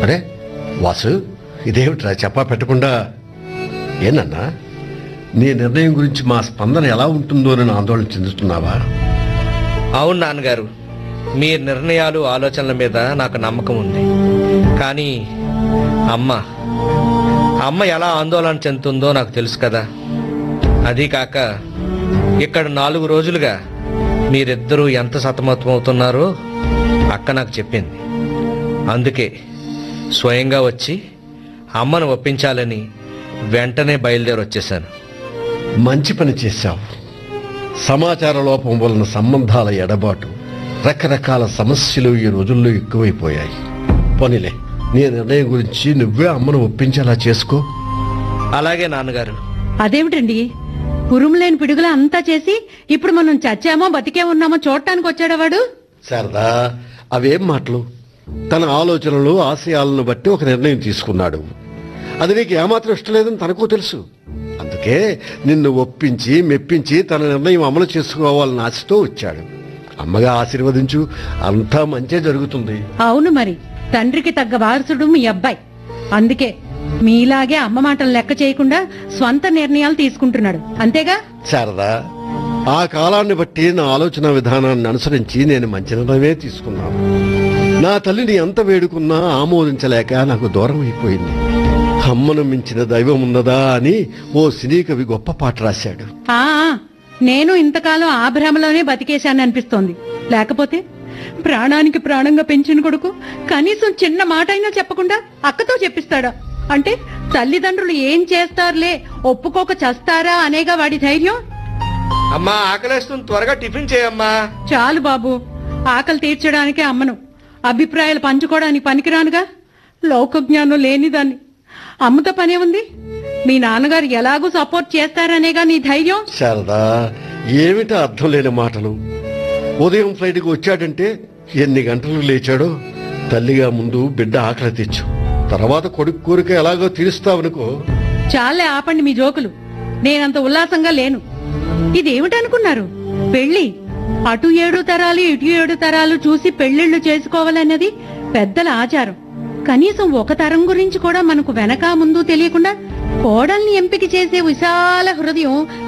అరే వాసు ఇదేమిట్రా చెప్పా పెట్టకుండా ఏనన్నా నీ నిర్ణయం గురించి మా స్పందన ఎలా ఉంటుందో అని ఆందోళన చెందుతున్నావా అవును నాన్నగారు మీ నిర్ణయాలు ఆలోచనల మీద నాకు నమ్మకం ఉంది కానీ అమ్మ అమ్మ ఎలా ఆందోళన చెందుతుందో నాకు తెలుసు కదా అదీ కాక ఇక్కడ నాలుగు రోజులుగా మీరిద్దరూ ఎంత సతమతం అవుతున్నారో అక్క నాకు చెప్పింది అందుకే స్వయంగా వచ్చి అమ్మను ఒప్పించాలని వెంటనే బయలుదేరి వచ్చేసాను మంచి పని చేశావు సమాచార లోపం వలన సంబంధాల ఎడబాటు రకరకాల సమస్యలు ఈ రోజుల్లో ఎక్కువైపోయాయి పోనీలే నీ నిర్ణయం గురించి నువ్వే అమ్మను ఒప్పించేలా చేసుకో అలాగే నాన్నగారు అదేమిటండి ఉరుములేని పిడుగులా అంతా చేసి ఇప్పుడు మనం చచ్చామో బతికే ఉన్నామో చూడటానికి వచ్చాడా వాడు శారదా అవేం మాటలు తన ఆలోచనలు ఆశయాలను బట్టి ఒక నిర్ణయం తీసుకున్నాడు అది నీకు ఏమాత్రం ఇష్టం లేదని తనకు తెలుసు అందుకే నిన్ను ఒప్పించి మెప్పించి తన నిర్ణయం అమలు చేసుకోవాలని ఆశతో వచ్చాడు అమ్మగా ఆశీర్వదించు అంతా మంచే జరుగుతుంది అవును మరి తండ్రికి తగ్గ వారసుడు మీ అబ్బాయి అందుకే మీలాగే అమ్మ మాటలు లెక్క చేయకుండా స్వంత నిర్ణయాలు తీసుకుంటున్నాడు అంతేగా శారదా ఆ కాలాన్ని బట్టి నా ఆలోచన విధానాన్ని అనుసరించి నేను మంచి నిర్ణయమే తీసుకున్నాను నా తల్లిని ఎంత వేడుకున్నా ఆమోదించలేక నాకు దూరం అయిపోయింది అమ్మను మించిన దైవం ఉన్నదా అని ఓ సినీ కవి గొప్ప పాట రాశాడు ఆ నేను ఇంతకాలం ఆ భ్రమలోనే బతికేశాను అనిపిస్తోంది లేకపోతే ప్రాణానికి ప్రాణంగా పెంచిన కొడుకు కనీసం చిన్న మాట అయినా చెప్పకుండా అక్కతో చెప్పిస్తాడా అంటే తల్లిదండ్రులు ఏం చేస్తారులే ఒప్పుకోక చస్తారా అనేగా వాడి ధైర్యం అమ్మా ఆకలేస్తుంది త్వరగా టిఫిన్ చేయమ్మా చాలు బాబు ఆకలి తీర్చడానికే అమ్మను అభిప్రాయాలు పంచుకోవడానికి పనికిరానుగా లోకజ్ఞానం లేనిదాన్ని అమ్మతో పనే ఉంది మీ నాన్నగారు ఎలాగూ సపోర్ట్ చేస్తారనేగా నీ ధైర్యం శారదా ఏమిటా అర్థం లేని మాటలు ఉదయం ఫ్లైట్కి వచ్చాడంటే ఎన్ని గంటలు లేచాడో తల్లిగా ముందు బిడ్డ ఆకలి తెచ్చు తర్వాత కొడుకు కోరిక ఎలాగో తీరుస్తావనుకో చాలే ఆపండి మీ జోకులు నేనంత ఉల్లాసంగా లేను ఇదేమిటనుకున్నారు పెళ్లి అటు ఏడు తరాలు ఇటు ఏడు తరాలు చూసి పెళ్లిళ్లు చేసుకోవాలన్నది పెద్దల ఆచారం కనీసం ఒక తరం గురించి కూడా మనకు వెనక ముందు తెలియకుండా కోడల్ని ఎంపిక చేసే విశాల హృదయం